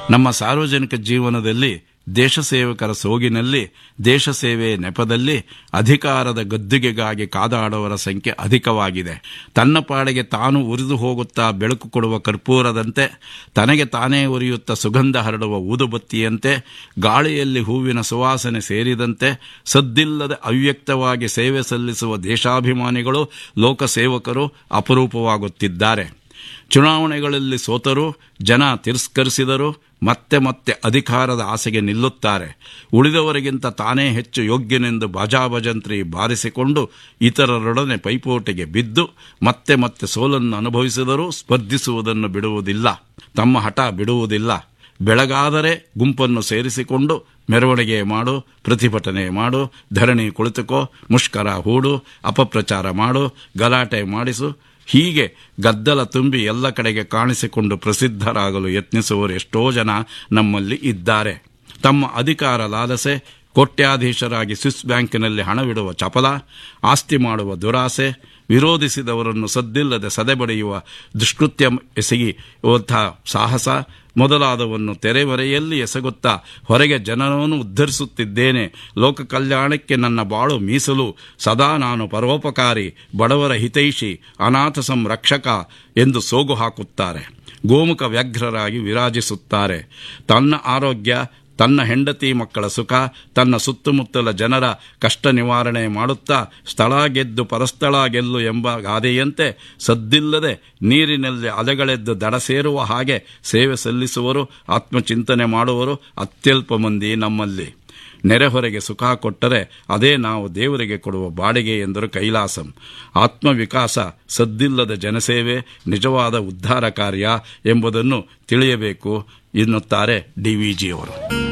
ನಮ್ಮ ಸಾರ್ವಜನಿಕ ಜೀವನದಲ್ಲಿ ದೇಶ ಸೇವಕರ ಸೋಗಿನಲ್ಲಿ ದೇಶ ಸೇವೆ ನೆಪದಲ್ಲಿ ಅಧಿಕಾರದ ಗದ್ದುಗೆಗಾಗಿ ಕಾದಾಡುವವರ ಸಂಖ್ಯೆ ಅಧಿಕವಾಗಿದೆ ತನ್ನ ಪಾಡಿಗೆ ತಾನು ಉರಿದು ಹೋಗುತ್ತಾ ಬೆಳಕು ಕೊಡುವ ಕರ್ಪೂರದಂತೆ ತನಗೆ ತಾನೇ ಉರಿಯುತ್ತಾ ಸುಗಂಧ ಹರಡುವ ಊದುಬತ್ತಿಯಂತೆ ಗಾಳಿಯಲ್ಲಿ ಹೂವಿನ ಸುವಾಸನೆ ಸೇರಿದಂತೆ ಸದ್ದಿಲ್ಲದೆ ಅವ್ಯಕ್ತವಾಗಿ ಸೇವೆ ಸಲ್ಲಿಸುವ ದೇಶಾಭಿಮಾನಿಗಳು ಲೋಕಸೇವಕರು ಅಪರೂಪವಾಗುತ್ತಿದ್ದಾರೆ ಚುನಾವಣೆಗಳಲ್ಲಿ ಸೋತರೂ ಜನ ತಿರಸ್ಕರಿಸಿದರು ಮತ್ತೆ ಮತ್ತೆ ಅಧಿಕಾರದ ಆಸೆಗೆ ನಿಲ್ಲುತ್ತಾರೆ ಉಳಿದವರಿಗಿಂತ ತಾನೇ ಹೆಚ್ಚು ಯೋಗ್ಯನೆಂದು ಬಾಜಾಬಜಂತ್ರಿ ಬಾರಿಸಿಕೊಂಡು ಇತರರೊಡನೆ ಪೈಪೋಟಿಗೆ ಬಿದ್ದು ಮತ್ತೆ ಮತ್ತೆ ಸೋಲನ್ನು ಅನುಭವಿಸಿದರೂ ಸ್ಪರ್ಧಿಸುವುದನ್ನು ಬಿಡುವುದಿಲ್ಲ ತಮ್ಮ ಹಠ ಬಿಡುವುದಿಲ್ಲ ಬೆಳಗಾದರೆ ಗುಂಪನ್ನು ಸೇರಿಸಿಕೊಂಡು ಮೆರವಣಿಗೆ ಮಾಡು ಪ್ರತಿಭಟನೆ ಮಾಡು ಧರಣಿ ಕುಳಿತುಕೋ ಮುಷ್ಕರ ಹೂಡು ಅಪಪ್ರಚಾರ ಮಾಡು ಗಲಾಟೆ ಮಾಡಿಸು ಹೀಗೆ ಗದ್ದಲ ತುಂಬಿ ಎಲ್ಲ ಕಡೆಗೆ ಕಾಣಿಸಿಕೊಂಡು ಪ್ರಸಿದ್ಧರಾಗಲು ಯತ್ನಿಸುವವರು ಎಷ್ಟೋ ಜನ ನಮ್ಮಲ್ಲಿ ಇದ್ದಾರೆ ತಮ್ಮ ಅಧಿಕಾರ ಲಾಲಸೆ ಕೋಟ್ಯಾಧೀಶರಾಗಿ ಸ್ವಿಸ್ ಬ್ಯಾಂಕಿನಲ್ಲಿ ಹಣವಿಡುವ ಚಪಲ ಆಸ್ತಿ ಮಾಡುವ ದುರಾಸೆ ವಿರೋಧಿಸಿದವರನ್ನು ಸದ್ದಿಲ್ಲದೆ ಸದೆಬಡಿಯುವ ದುಷ್ಕೃತ್ಯ ಎಸಗಿಯುವಂಥ ಸಾಹಸ ಮೊದಲಾದವನ್ನು ತೆರೆಮರೆಯಲ್ಲಿ ಎಸಗುತ್ತಾ ಹೊರಗೆ ಜನರನ್ನು ಉದ್ಧರಿಸುತ್ತಿದ್ದೇನೆ ಲೋಕ ಕಲ್ಯಾಣಕ್ಕೆ ನನ್ನ ಬಾಳು ಮೀಸಲು ಸದಾ ನಾನು ಪರೋಪಕಾರಿ ಬಡವರ ಹಿತೈಷಿ ಅನಾಥ ಸಂರಕ್ಷಕ ಎಂದು ಸೋಗು ಹಾಕುತ್ತಾರೆ ಗೋಮುಖ ವ್ಯಗ್ರರಾಗಿ ವಿರಾಜಿಸುತ್ತಾರೆ ತನ್ನ ಆರೋಗ್ಯ ತನ್ನ ಹೆಂಡತಿ ಮಕ್ಕಳ ಸುಖ ತನ್ನ ಸುತ್ತಮುತ್ತಲ ಜನರ ಕಷ್ಟ ನಿವಾರಣೆ ಮಾಡುತ್ತಾ ಸ್ಥಳ ಗೆದ್ದು ಪರಸ್ಥಳ ಗೆಲ್ಲು ಎಂಬ ಗಾದೆಯಂತೆ ಸದ್ದಿಲ್ಲದೆ ನೀರಿನಲ್ಲಿ ಅಲೆಗಳೆದ್ದು ದಡ ಸೇರುವ ಹಾಗೆ ಸೇವೆ ಸಲ್ಲಿಸುವರು ಆತ್ಮಚಿಂತನೆ ಮಾಡುವರು ಅತ್ಯಲ್ಪ ಮಂದಿ ನಮ್ಮಲ್ಲಿ ನೆರೆಹೊರೆಗೆ ಸುಖ ಕೊಟ್ಟರೆ ಅದೇ ನಾವು ದೇವರಿಗೆ ಕೊಡುವ ಬಾಡಿಗೆ ಎಂದರು ಕೈಲಾಸಂ ಆತ್ಮವಿಕಾಸ ಸದ್ದಿಲ್ಲದ ಜನಸೇವೆ ನಿಜವಾದ ಉದ್ಧಾರ ಕಾರ್ಯ ಎಂಬುದನ್ನು ತಿಳಿಯಬೇಕು ಎನ್ನುತ್ತಾರೆ ಡಿವಿಜಿಯವರು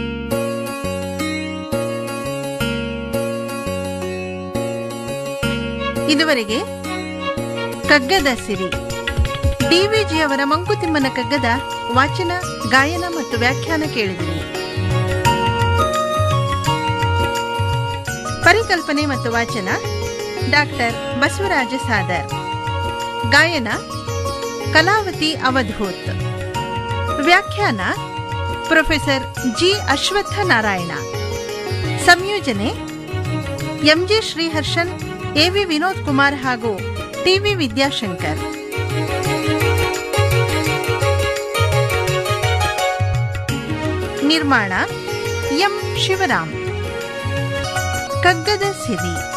ಇದುವರೆಗೆ ಕಗ್ಗದ ಸಿರಿ ಡಿವಿಜಿಯವರ ಮಂಕುತಿಮ್ಮನ ಕಗ್ಗದ ವಾಚನ ಗಾಯನ ಮತ್ತು ವ್ಯಾಖ್ಯಾನ ಕೇಳಿದಿರಿ ಪರಿಕಲ್ಪನೆ ಮತ್ತು ವಾಚನ ಡಾಕ್ಟರ್ ಬಸವರಾಜ ಸಾದರ್ ಗಾಯನ ಕಲಾವತಿ ಅವಧೂತ್ ವ್ಯಾಖ್ಯಾನ ಪ್ರೊಫೆಸರ್ ಜಿ ಅಶ್ವತ್ಥ ನಾರಾಯಣ ಸಂಯೋಜನೆ ಎಂಜಿ ಶ್ರೀಹರ್ಷನ್ ಎವಿ ವಿನೋದ್ ಕುಮಾರ್ ಹಾಗೂ ಟಿವಿ ವಿದ್ಯಾಶಂಕರ್ ನಿರ್ಮಾಣ ಎಂ ಶಿವರಾಮ್ ಕಗ್ಗದ ಸಿರಿ